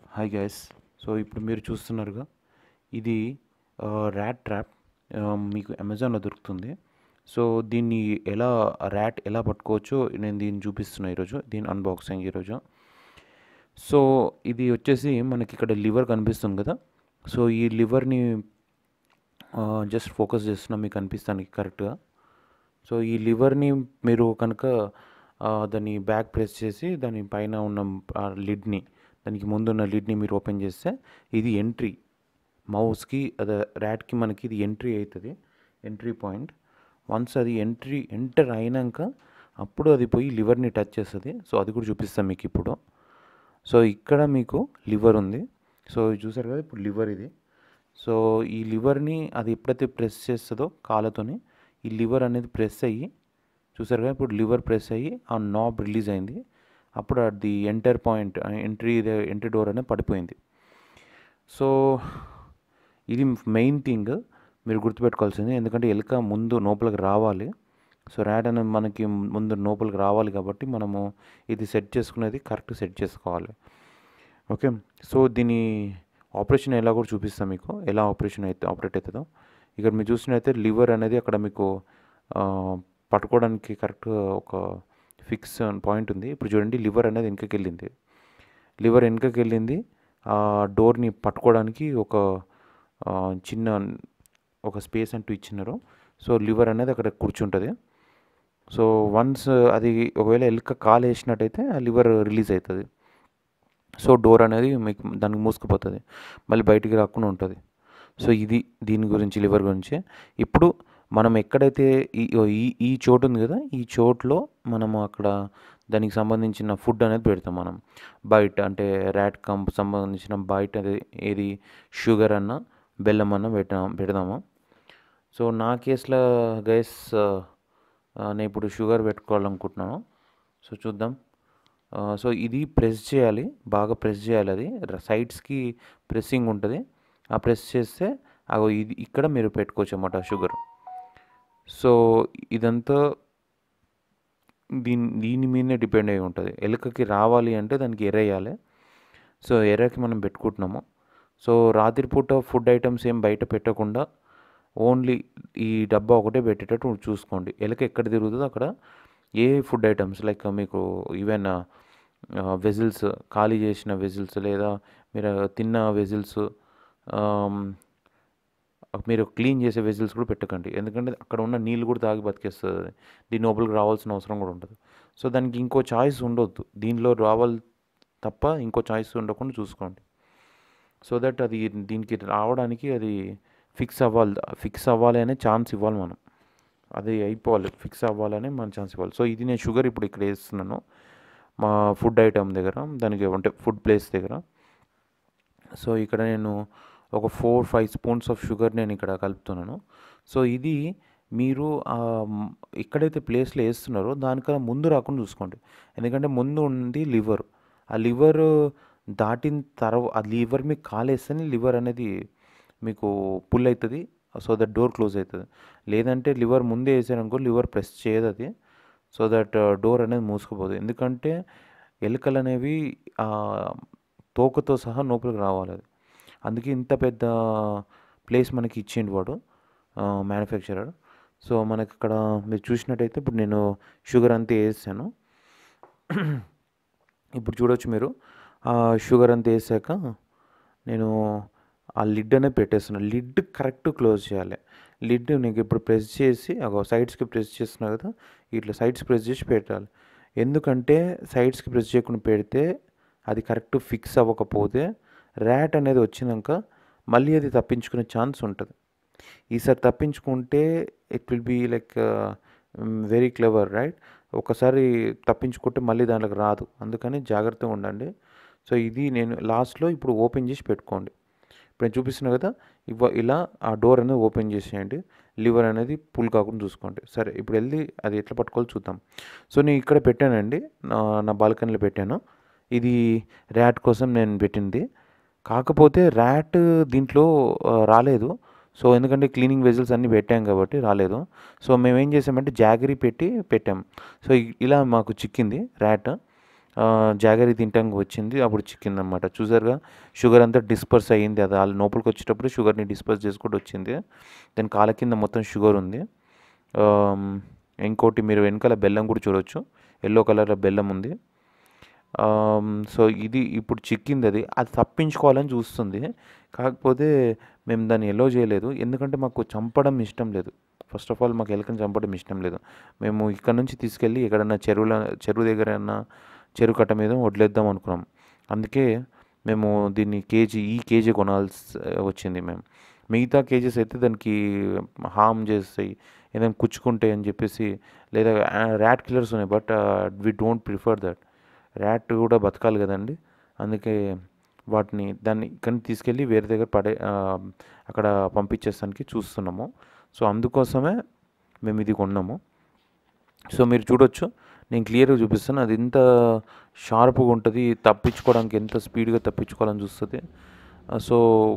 Hi guys so ఇప్పుడు మీరు చూస్తున్నారుగా ఇది ర్యాట్ ట్రాప్ మీకు అమెజాన్లో దొరుకుతుంది సో దీన్ని ఎలా ర్యాట్ ఎలా పట్టుకోవచ్చో నేను దీన్ని చూపిస్తున్నా ఈరోజు దీని అన్బాక్సింగ్ ఈరోజు సో ఇది వచ్చేసి మనకి ఇక్కడ లివర్ కనిపిస్తుంది కదా సో ఈ లివర్ని జస్ట్ ఫోకస్ చేస్తున్నా మీకు కనిపిస్తాను కరెక్ట్గా సో ఈ లివర్ని మీరు కనుక ఆ, దాన్ని బ్యాక్ ప్రెస్ చేసి దాని పైన ఉన్న లిడ్ని దానికి ముందున్న లిడ్ని మీరు ఓపెన్ చేస్తే ఇది ఎంట్రీ మౌస్కి అదే ర్యాట్కి మనకి ఇది ఎంట్రీ అవుతుంది ఎంట్రీ పాయింట్ వన్స్ అది ఎంట్రీ ఎంటర్ అయినాక అప్పుడు అది పోయి లివర్ని టచ్ చేస్తుంది సో అది కూడా చూపిస్తాను మీకు ఇప్పుడు సో ఇక్కడ మీకు లివర్ ఉంది సో ఇది చూసారు కదా ఇప్పుడు లివర్ ఇది సో ఈ లివర్ని అది ఎప్పుడైతే ప్రెస్ చేస్తుందో కాళ్ళతోని ఈ లివర్ అనేది ప్రెస్ అయ్యి చూసారు కదా ఇప్పుడు లివర్ ప్రెస్ అయ్యి ఆ నాబ్ రిలీజ్ అయింది అప్పుడు అది enter point entry entry door అనేది పడిపోయింది సో ఇది మెయిన్ థింగ్ మీరు గుర్తుపెట్టుకోవాల్సింది ఎందుకంటే ఎలుక ముందు లోపలికి రావాలి సో ర్యాట్ అనేది మనకి ముందు లోపలికి రావాలి కాబట్టి మనము ఇది సెట్ చేసుకునేది కరెక్ట్ సెట్ చేసుకోవాలి ఓకే సో దీని ఆపరేషన్ ఎలా కూడా చూపిస్తాం మీకు ఎలా ఆపరేషన్ అయితే ఆపరేట్ అవుతుందో ఇక్కడ మీరు చూసినట్టయితే లివర్ అనేది అక్కడ మీకు ఆ, పట్టుకోవడానికి కరెక్ట్ ఒక ఫిక్స్ పాయింట్ ఉంది ఇప్పుడు చూడండి లివర్ అనేది వెనకకి వెళ్ళింది లివర్ వెనకకి వెళ్ళింది ఆ డోర్ని పట్టుకోవడానికి ఒక ఆ, చిన్న ఒక స్పేస్ అంటూ ఇచ్చినారు సో లివర్ అనేది అక్కడ కూర్చుంటుంది సో వన్స్ అది ఒకవేళ ఎలుక కాలు వేసినట్టయితే ఆ లివర్ రిలీజ్ అవుతుంది సో డోర్ అనేది మీకు దానికి మూసుకుపోతుంది మళ్ళీ బయటికి రాకుండా ఉంటుంది సో ఇది దీని గురించి లివర్ గురించి ఇప్పుడు మనం ఎక్కడైతే ఈ ఈ ఈ చోటు ఉంది కదా ఈ చోట్లో మనము అక్కడ దానికి సంబంధించిన ఫుడ్ అనేది పెడతాం మనం బయట అంటే ర్యాట్ కంప్ సంబంధించిన బయట అది ఏది షుగర్ అన్న బెల్లం అన్న పెట్టా పెడదాము సో నా కేసులో గైస్ నేను ఇప్పుడు షుగర్ పెట్టుకోవాలనుకుంటున్నాను సో చూద్దాం ఆ, సో ఇది ప్రెస్ చేయాలి బాగా ప్రెస్ చేయాలి అది సైడ్స్కి ప్రెస్సింగ్ ఉంటుంది ఆ ప్రెస్ చేస్తే అగో ఇది ఇక్కడ మీరు పెట్టుకోవచ్చు అన్నమాట షుగర్ సో ఇదంతా దీని దీని మీదనే డిపెండ్ అయి ఉంటుంది ఎలుకకి రావాలి అంటే దానికి ఎరేయాలి సో ఎర్రకి మనం పెట్టుకుంటున్నాము సో రాత్రిపూట ఫుడ్ ఐటమ్స్ ఏం బయట పెట్టకుండా ఓన్లీ ఈ డబ్బా ఒకటే పెట్టేటట్టు చూసుకోండి ఎలుక ఎక్కడ తిరుగుతుందో అక్కడ ఏ ఫుడ్ ఐటమ్స్ లైక్ మీకు ఈవెన్ వెజిల్స్ ఖాళీ చేసిన వెజిల్స్ లేదా మీరు తిన్న వెజిల్స్ మీరు క్లీన్ చేసే వెజిల్స్ కూడా పెట్టకండి ఎందుకంటే అక్కడ ఉన్న నీళ్ళు కూడా తాగి బతికేస్తుంది అది. దీని లోపలికి రావాల్సిన అవసరం కూడా ఉండదు సో దానికి ఇంకో చాయిస్ ఉండొద్దు దీనిలో రావాలి తప్ప ఇంకో చాయిస్ ఉండకుండా చూసుకోండి సో దట్ అది దీనికి రావడానికి అది ఫిక్స్ అవ్వాలి ఫిక్స్ అవ్వాలి అనే ఛాన్స్ ఇవ్వాలి మనం అది అయిపోవాలి ఫిక్స్ అవ్వాలనే మనం ఛాన్స్ ఇవ్వాలి సో ఇది నేను షుగర్ ఇప్పుడు ఇక్కడ వేస్తున్నాను మా ఫుడ్ ఐటమ్ దగ్గర దానికి అంటే ఫుడ్ ప్లేస్ దగ్గర సో ఇక్కడ నేను ఒక four five spoons of sugar నేను ఇక్కడ కలుపుతున్నాను సో ఇది మీరు ఆ, మ్, ఎక్కడైతే ప్లేస్లో వేస్తున్నారో దానికన్నా ముందు రాకుండా చూసుకోండి ఎందుకంటే ముందు ఉంది లివర్ ఆ లివర్ దాటిన తర్వాత ఆ లివర్ మీకు కాలేస్తేనే లివర్ అనేది మీకు పుల్ అవుతుంది సో దట్ డోర్ క్లోజ్ అవుతుంది లేదంటే లివర్ ముందే వేసారనుకో లివర్ ప్రెస్ చేయదు అది సో దట్ డోర్ అనేది మూసుకుపోదు ఎందుకంటే ఎలుకలు అనేవి ఆ, తోకతో సహా లోపలికి రావాలి అది అందుకే ఇంత పెద్ద ప్లేస్ మనకి ఇచ్చిండు వాడు మ్యానుఫ్యాక్చరర్ సో మనకి ఇక్కడ మీరు చూసినట్టయితే ఇప్పుడు నేను షుగర్ అంతా వేసాను ఇప్పుడు చూడొచ్చు మీరు ఆ షుగర్ అంతా వేసాక నేను ఆ లిడ్ అనేది పెట్టేస్తున్నాను లిడ్ కరెక్ట్ క్లోజ్ చేయాలి లిడ్ నీకు ఇప్పుడు ప్రెస్ చేసి అగో సైడ్స్కి ప్రెస్ చేస్తున్నా కదా ఇట్లా సైడ్స్ ప్రెస్ చేసి పెట్టాలి ఎందుకంటే సైడ్స్కి ప్రెస్ చేయకుండా పెడితే అది కరెక్ట్ ఫిక్స్ అవ్వకపోతే ర్యాట్ అనేది వచ్చినాక మళ్ళీ అది తప్పించుకునే ఛాన్స్ ఉంటుంది ఈసారి తప్పించుకుంటే it will be like very clever right ఒకసారి తప్పించుకుంటే మళ్ళీ దాంట్లోకి రాదు అందుకని జాగ్రత్తగా ఉండండి సో ఇది నేను లాస్ట్లో ఇప్పుడు ఓపెన్ చేసి పెట్టుకోండి ఇప్పుడు నేను చూపిస్తున్నా కదా ఇవ్వ ఇలా ఆ డోర్ అనేది ఓపెన్ చేసేయండి లివర్ అనేది పుల్ కాకుండా చూసుకోండి సరే ఇప్పుడు వెళ్ళి అది ఎట్లా పట్టుకోవాలో చూద్దాం సో నేను ఇక్కడ పెట్టానండి నా నా బాల్కనీలో పెట్టాను ఇది ర్యాట్ కోసం నేను పెట్టింది కాకపోతే ర్యాట్ దీంట్లో ఆ, రాలేదు సో ఎందుకంటే క్లీనింగ్ వెజల్స్ అన్నీ పెట్టాం కాబట్టి రాలేదు సో మేము ఏం చేసామంటే జాగరీ పెట్టి పెట్టాం సో ఇ- ఇలా మాకు చిక్కింది ర్యాట్ జాగరీ తింటానికి వచ్చింది అప్పుడు చిక్కింది అనమాట చూసారుగా షుగర్ అంతా డిస్పర్స్ అయ్యింది అది వాళ్ళ లోపలికి వచ్చేటప్పుడు షుగర్ని డిస్పర్స్ చేసుకుంటూ వచ్చింది దాని కాళ్ళ కింద మొత్తం షుగర్ ఉంది ఆమ్, ఇంకోటి మీరు వెనకాల బెల్లం కూడా చూడొచ్చు ఎల్లో కలర్ బెల్లం ఉంది ఆమ్, సో ఇది ఇప్పుడు చిక్కింది అది అది తప్పించుకోవాలని చూస్తుంది కాకపోతే మేము దాన్ని ఎలో చేయలేదు ఎందుకంటే మాకు చంపడం ఇష్టం లేదు ఫస్ట్ ఆఫ్ ఆల్ మాకు ఎలకని చంపడం ఇష్టం లేదు మేము ఇక్కడ నుంచి తీసుకెళ్ళి ఎక్కడన్నా చెరువుల చెరువు దగ్గర చెరువు కట్ట మీద వదిలేద్దాం అనుకున్నాం అందుకే మేము దీన్ని కేజీ ఈ కేజీ కొనాల్సి వచ్చింది మేము మిగతా కేజెస్ అయితే దానికి హామ్ చేస్తాయి ఏదైనా కుచ్చుకుంటాయి అని చెప్పేసి లేదా ర్యాట్ కిల్లర్స్ ఉన్నాయి but we don't prefer that rat కూడా బతకాలి కదండి అందుకే వాటిని దాన్ని ఇక్కడి నుంచి తీసుకెళ్ళి వేరే దగ్గర పడే ఆ, అక్కడ పంపించేస్తానికి చూస్తున్నాము సో అందుకోసమే మేము ఇది కొన్నాము సో మీరు చూడొచ్చు నేను క్లియర్గా చూపిస్తాను అది ఎంత షార్ప్గా ఉంటుంది తప్పించుకోవడానికి ఎంత స్పీడ్గా తప్పించుకోవాలని చూస్తుంది ఆ, సో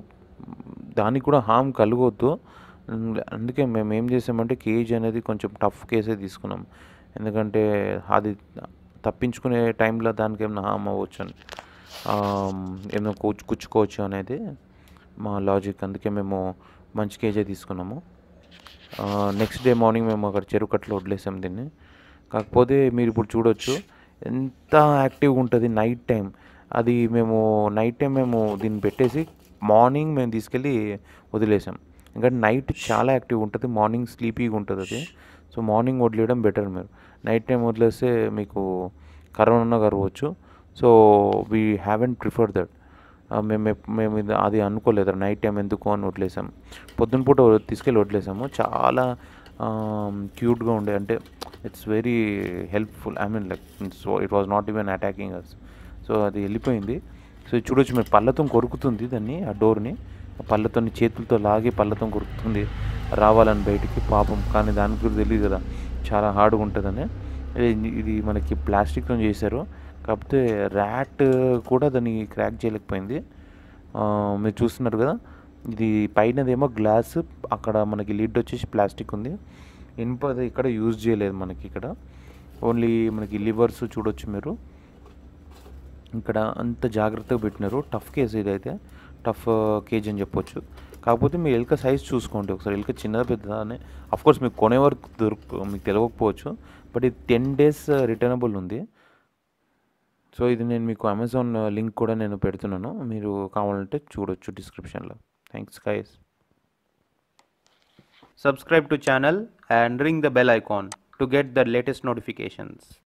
దానికి కూడా హామ్ కలగొద్దు ఉమ్, అందుకే మేము ఏం చేసామంటే కేజ్ అనేది కొంచెం టఫ్ కేసే తీసుకున్నాం ఎందుకంటే అది తప్పించుకునే టైంలో దానికి ఏమైనా హామ్ అవ్వచ్చు అని ఆమ్, ఏమైనా కూర్చు కుచ్చుకోవచ్చు అనేది మా లాజిక్ అందుకే మేము మంచి కేజే తీసుకున్నాము నెక్స్ట్ డే మార్నింగ్ మేము అక్కడ చెరువు కట్టలో వదిలేసాం దీన్ని కాకపోతే మీరు ఇప్పుడు చూడొచ్చు ఎంత యాక్టివ్గా ఉంటుంది నైట్ టైం అది మేము నైట్ టైం మేము దీన్ని పెట్టేసి మార్నింగ్ మేము తీసుకెళ్ళి వదిలేసాం ఎందుకంటే నైట్ చాలా యాక్టివ్గా ఉంటుంది మార్నింగ్ స్లీపీగా ఉంటుంది అది సో మార్నింగ్ వదిలేయడం బెటర్ మీరు నైట్ టైం వదిలేస్తే మీకు కరోనా కరవచ్చు so we haven't prefer that మేము ఎప్- మేము ఇది అది అనుకోలేదు నైట్ టైం ఎందుకు అని వదిలేసాం పొద్దున పూట తీసుకెళ్ళి వదిలేసాము చాలా క్యూట్గా ఉండే అంటే it's very helpful I mean like so it was not even attacking us so అది వెళ్ళిపోయింది సో ఇది చూడొచ్చు మీరు పళ్ళతో కొరుకుతుంది దాన్ని ఆ డోర్ని పళ్ళతో చేతులతో లాగి పళ్ళతో కొరుకుతుంది రావాలని బయటికి పాపం కానీ దానికి కూడా తెలియదు కదా చాలా హార్డ్గా ఉంటుందని ఇది- ఇది మనకి ప్లాస్టిక్తో చేశారు కాకపోతే ర్యాట్ కూడా దాన్ని క్రాక్ చేయలేకపోయింది ఆ, మీరు చూస్తున్నారు కదా ఇది పైనదేమో గ్లాస్ అక్కడ మనకి లిడ్ వచ్చేసి ప్లాస్టిక్ ఉంది ఇనుపది ఇక్కడ యూజ్ చేయలేదు మనకి ఇక్కడ ఓన్లీ మనకి లివర్స్ చూడొచ్చు మీరు ఇక్కడ అంత జాగ్రత్తగా పెట్టినారు టఫ్ కేసు ఇదైతే టఫ్ కేజ్ అని చెప్పొచ్చు కాకపోతే మీరు ఎలుక సైజ్ చూసుకోండి ఒకసారి ఎలుక చిన్నదా పెద్దదా అని కోర్స్ మీకు కొనే వరకు దొరుకు మీకు తెలియకపోవచ్చు బట్ ఇది టెన్ డేస్ రిటర్నబుల్ ఉంది సో ఇది నేను మీకు అమెజాన్ లింక్ కూడా నేను పెడుతున్నాను మీరు కావాలంటే చూడొచ్చు డిస్క్రిప్షన్లో thanks guys Subscribe to channel and ring the bell icon to get the latest notifications.